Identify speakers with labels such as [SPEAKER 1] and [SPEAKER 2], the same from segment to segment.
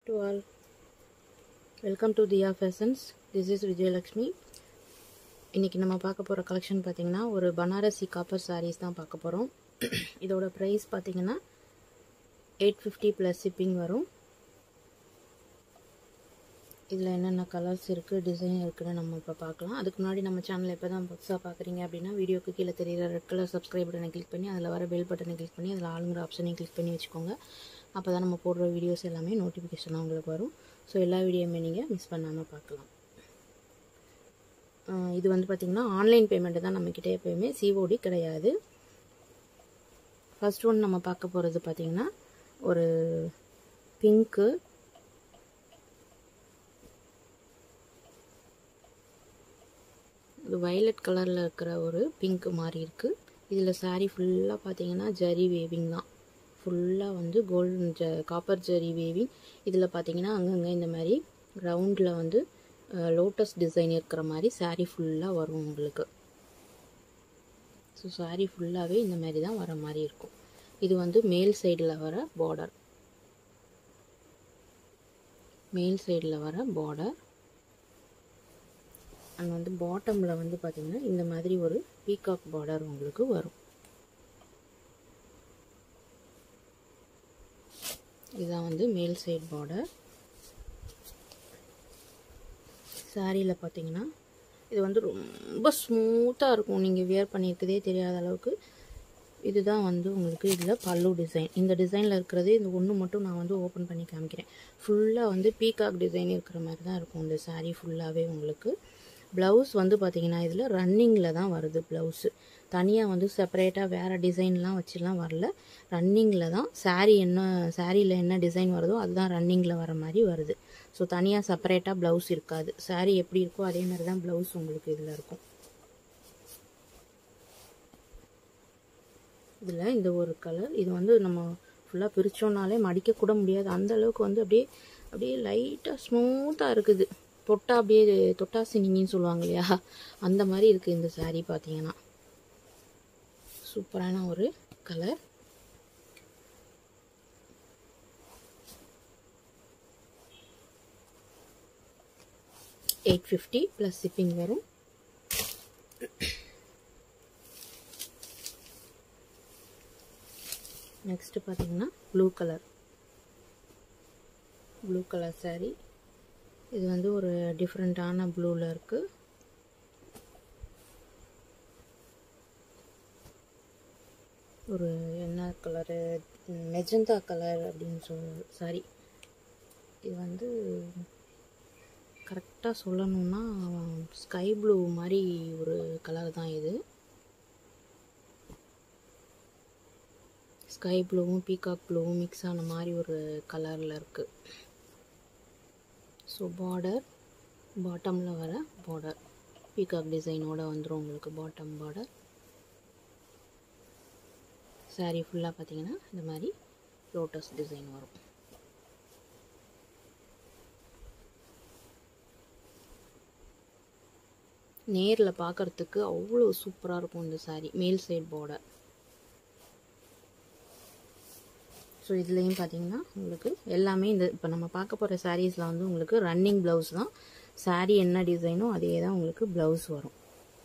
[SPEAKER 1] to all. Welcome to Dhiya Fashions this is Vijayalakshmi இன்றைக்கி நம்ம பார்க்க போகிற கலெக்ஷன் பார்த்திங்கன்னா ஒரு பனாரசி காப்பர் sarees தான் பார்க்க போகிறோம் இதோட ப்ரைஸ் பார்த்திங்கன்னா எயிட் ஃபிஃப்டி ப்ளஸ் ஷிப்பிங் வரும் இதில் என்னென்ன கலர்ஸ் இருக்குது டிசைன் இருக்குதுன்னு நம்ம இப்போ பார்க்கலாம் அதுக்கு முன்னாடி நம்ம சேனல் எப்போ தான் புதுசாக பார்க்குறீங்க அப்படின்னா வீடியோக்கு கீழே தெரியிற ரெட் கலர் சப்ஸ்கிரைப் பட்டனை கிளிக் பண்ணி அதில் வர பெல் பட்டனை கிளிக் பண்ணி அதில் ஆளுங்கிற ஆப்ஷனையும் கிளிக் பண்ணி வச்சுக்கோங்க அப்போ தான் நம்ம போடுற வீடியோஸ் எல்லாமே நோட்டிஃபிகேஷனாக உங்களுக்கு வரும் ஸோ எல்லா வீடியோவுமே நீங்கள் மிஸ் பண்ணாமல் பார்க்கலாம் ஆஹ் இது வந்து பார்த்திங்கன்னா ஆன்லைன் பேமெண்ட்டு தான் நம்மக்கிட்ட எப்போயுமே சிஓடி கிடையாது ஃபர்ஸ்ட் ஒன் நம்ம பார்க்க போகிறது பார்த்திங்கன்னா ஒரு பிங்க்கு இது வயலட் கலரில் இருக்கிற ஒரு பிங்க் மாதிரி இருக்குது இதில் saree ஃபுல்லாக பார்த்தீங்கன்னா ஜரி வேவிங் தான் ஃபுல்லாக வந்து கோல்டன் ஜ காப்பர் ஜரி வேவிங் இதில் பார்த்தீங்கன்னா அங்கங்கே இந்த மாதிரி ரவுண்டில் வந்து லோட்டஸ் டிசைன் இருக்கிற மாதிரி saree ஃபுல்லாக வரும் உங்களுக்கு ஸோ saree ஃபுல்லாகவே இந்த மாதிரி தான் வர மாதிரி இருக்கும் இது வந்து மேல் சைடில் வர பார்டர் மேல் சைடில் வர பார்டர் அண்ட் வந்து பாட்டமில் வந்து பார்த்திங்கன்னா இந்த மாதிரி ஒரு பீகாக் பார்டர் உங்களுக்கு வரும் இதுதான் வந்து மேல் சைடு பார்டர் சாரியில் பார்த்தீங்கன்னா இது வந்து ரொம்ப ஸ்மூத்தாக இருக்கும் நீங்கள் வியர் பண்ணியிருக்கதே தெரியாத அளவுக்கு இதுதான் வந்து உங்களுக்கு இதில் பல்லு டிசைன் இந்த டிசைனில் இருக்கிறது இந்த ஒன்று மட்டும் நான் வந்து ஓப்பன் பண்ணி காமிக்கிறேன் ஃபுல்லாக வந்து பீகாக் டிசைன் இருக்கிற மாதிரி தான் இருக்கும் இந்த saree ஃபுல்லாகவே உங்களுக்கு ப்ளவுஸ் வந்து பார்த்தீங்கன்னா இதில் ரன்னிங்கில் தான் வருது ப்ளவுஸு தனியாக வந்து செப்பரேட்டாக வேறு டிசைன்லாம் வச்சுலாம் வரல ரன்னிங்கில் தான் saree என்ன சாரியில் என்ன டிசைன் வருதோ அதுதான் ரன்னிங்கில் வர மாதிரி வருது ஸோ தனியாக செப்பரேட்டாக ப்ளவுஸ் இருக்காது saree எப்படி இருக்கோ அதே மாதிரி தான் ப்ளவுஸ் உங்களுக்கு இதில் இருக்கும் இதில் இந்த ஒரு கலர் இது வந்து நம்ம ஃபுல்லாக பிரித்தோம்னாலே மடிக்க கூட முடியாது அந்த அளவுக்கு வந்து அப்படியே அப்படியே லைட்டாக ஸ்மூத்தாக இருக்குது தொட்டா அப்படியே தொட்டா சினிங்கின்னு சொல்லுவாங்க இல்லையா அந்த மாதிரி இருக்குது இந்த saree பார்த்தீங்கன்னா சூப்பரான ஒரு colour eight fifty plus shipping வரும் நெக்ஸ்ட்டு பார்த்தீங்கன்னா blue colour blue colour saree இது வந்து ஒரு டிஃப்ரெண்ட்டான ப்ளூவில் இருக்குது ஒரு என்ன கலரு மெஜந்தா கலர் அப்படின்னு சொல் சாரி இது வந்து கரெக்டாக சொல்லணும்னா ஸ்கை ப்ளூ மாதிரி ஒரு கலர் தான் இது ஸ்கை ப்ளூவும் பீகாக் ப்ளூவும் மிக்ஸ் ஆன மாதிரி ஒரு கலரில் இருக்குது ஸோ பார்டர் பாட்டமில் வர பார்டர் பீகாக் டிசைனோட வந்துடும் உங்களுக்கு பாட்டம் பார்டர் saree ஃபுல்லாக பார்த்தீங்கன்னா இந்த மாதிரி லோட்டஸ் டிசைன் வரும் நேரில் பார்க்குறதுக்கு அவ்வளோ சூப்பராக இருக்கும் இந்த saree மேல் சைடு பார்டர் ஸோ இதுலேயும் பார்த்தீங்கன்னா உங்களுக்கு எல்லாமே இந்த இப்போ நம்ம பார்க்க போகிற சாரீஸில் வந்து உங்களுக்கு ரன்னிங் ப்ளவுஸ் தான் saree என்ன டிசைனோ அதே தான் உங்களுக்கு ப்ளவுஸ் வரும்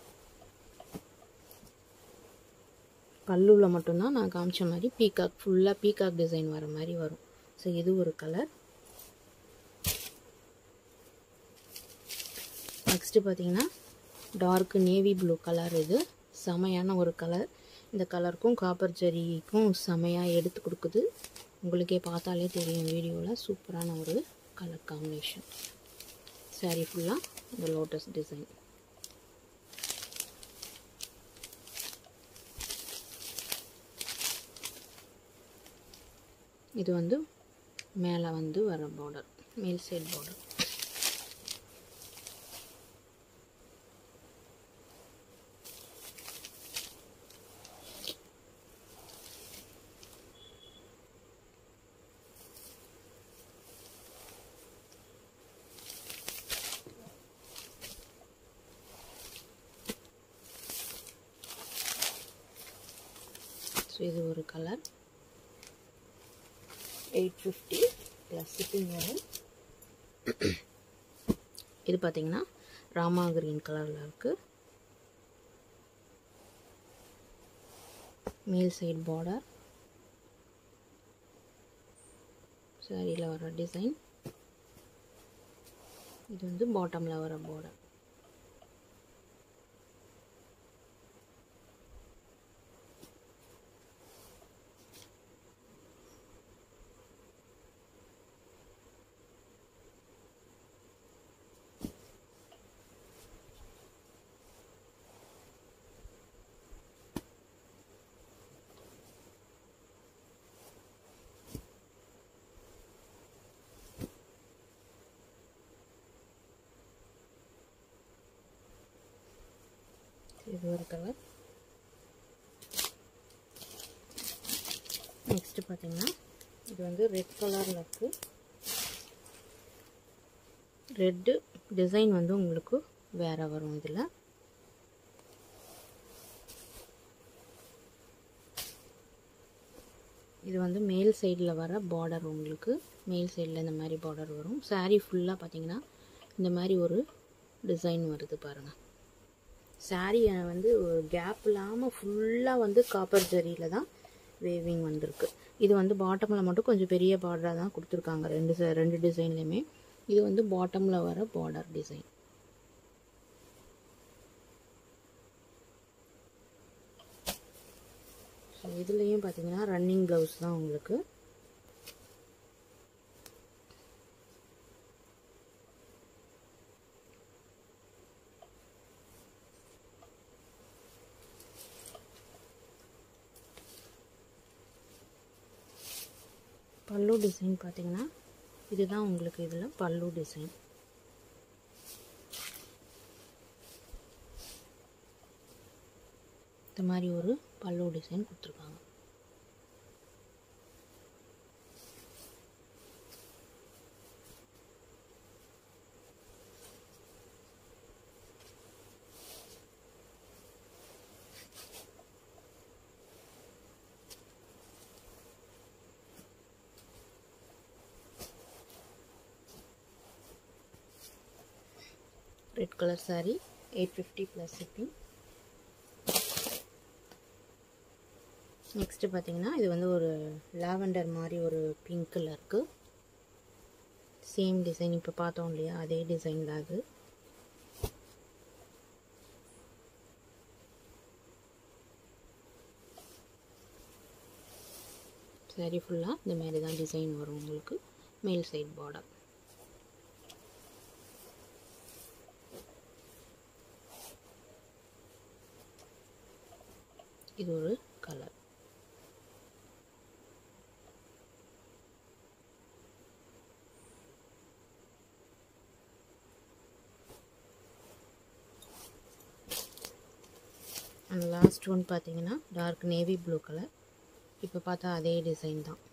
[SPEAKER 1] பல்லுவில் மட்டும்தான் நான் காமிச்ச மாதிரி பீகாக் ஃபுல்லாக பீகாக் டிசைன் வர மாதிரி வரும் ஸோ இது ஒரு கலர் நெக்ஸ்ட்டு பார்த்தீங்கன்னா டார்க் நேவி ப்ளூ கலர் இது செமையான ஒரு கலர் இந்த கலருக்கும் காப்பர் ஜரிக்கும் செமையாக எடுத்து கொடுக்குது உங்களுக்கே பார்த்தாலே தெரியும் வீடியோவில் சூப்பரான ஒரு கலர் காம்பினேஷன் saree ஃபுல்லாக இந்த லோட்டஸ் டிசைன் இது வந்து மேலே வந்து வர பார்டர் மேல் சைடு பார்டர் ஸோ இது ஒரு colour eight fifty plus shipping வரும் இது பார்த்தீங்கன்னா ராமா கிரீன் கலரில் இருக்குது மேல் சைடு பார்டர் சாரியில் வர டிசைன் இது வந்து பாட்டமில் வர பார்டர் இது ஒரு கலர் நெக்ஸ்ட்டு பார்த்தீங்கன்னா இது வந்து ரெட் கலரில் இருக்குது ரெட்டு டிசைன் வந்து உங்களுக்கு வேறு வரும் இதில் இது வந்து மேல் சைடில் வர பார்டர் உங்களுக்கு மேல் சைடில் இந்த மாதிரி பார்டர் வரும் சாரீ ஃபுல்லாக பார்த்தீங்கன்னா இந்த மாதிரி ஒரு டிசைன் வருது பாருங்கள் சாரியை வந்து கேப் இல்லாமல் ஃபுல்லாக வந்து காப்பர் ஜரியில் தான் வேவிங் வந்திருக்கு இது வந்து பாட்டமில் மட்டும் கொஞ்சம் பெரிய பார்டராக தான் கொடுத்துருக்காங்க ரெண்டு ச- ரெண்டு டிசைன்லையுமே இது வந்து பாட்டமில் வர பார்டர் டிசைன் ஸோ இதுலேயும் பார்த்தீங்கன்னா ரன்னிங் ப்ளவுஸ் தான் உங்களுக்கு பல்லு டிசைன் பார்த்தீங்கன்னா இதுதான் உங்களுக்கு இதில் பல்லு டிசைன் இந்த மாதிரி ஒரு பல்லு டிசைன் கொடுத்துருக்காங்க red colour saree eight fifty plus shipping next பார்த்தீங்கன்னா இது வந்து ஒரு லாவெண்டர் மாதிரி ஒரு பிங்க்கில் இருக்குது சேம் டிசைன் இப்போ பார்த்தோம் இல்லையா அதே டிசைன் தான் அது சரி ஃபுல்லாக இந்த மாதிரி தான் டிசைன் வரும் உங்களுக்கு மேல் சைட் பார்டர் இது ஒரு கலர் அண்ட் லாஸ்ட் ஒன் பார்த்தீங்கன்னா டார்க் நேவி ப்ளூ கலர் இப்போ பார்த்தா அதே டிசைன் தான்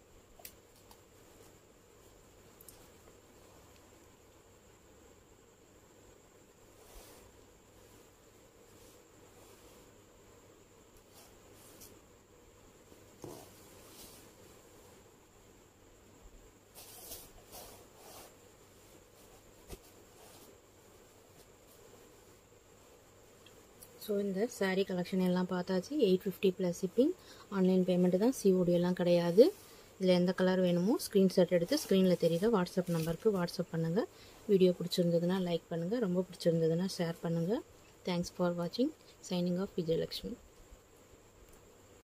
[SPEAKER 1] ஸோ இந்த saree கலெக்ஷன் எல்லாம் பார்த்தாச்சு eight fifty plus shipping online payment தான் சிஓடி எல்லாம் கிடையாது இதில் எந்த கலர் வேணுமோ ஸ்க்ரீன்ஷாட் எடுத்து ஸ்க்ரீனில் தெரியுற வாட்ஸ்அப் நம்பருக்கு வாட்ஸ்அப் பண்ணுங்கள் வீடியோ பிடிச்சிருந்ததுன்னா லைக் பண்ணுங்கள் ரொம்ப பிடிச்சிருந்ததுன்னா ஷேர் பண்ணுங்கள் தேங்க்ஸ் ஃபார் வாட்சிங் சைனிங் ஆஃப் விஜயலக்ஷ்மி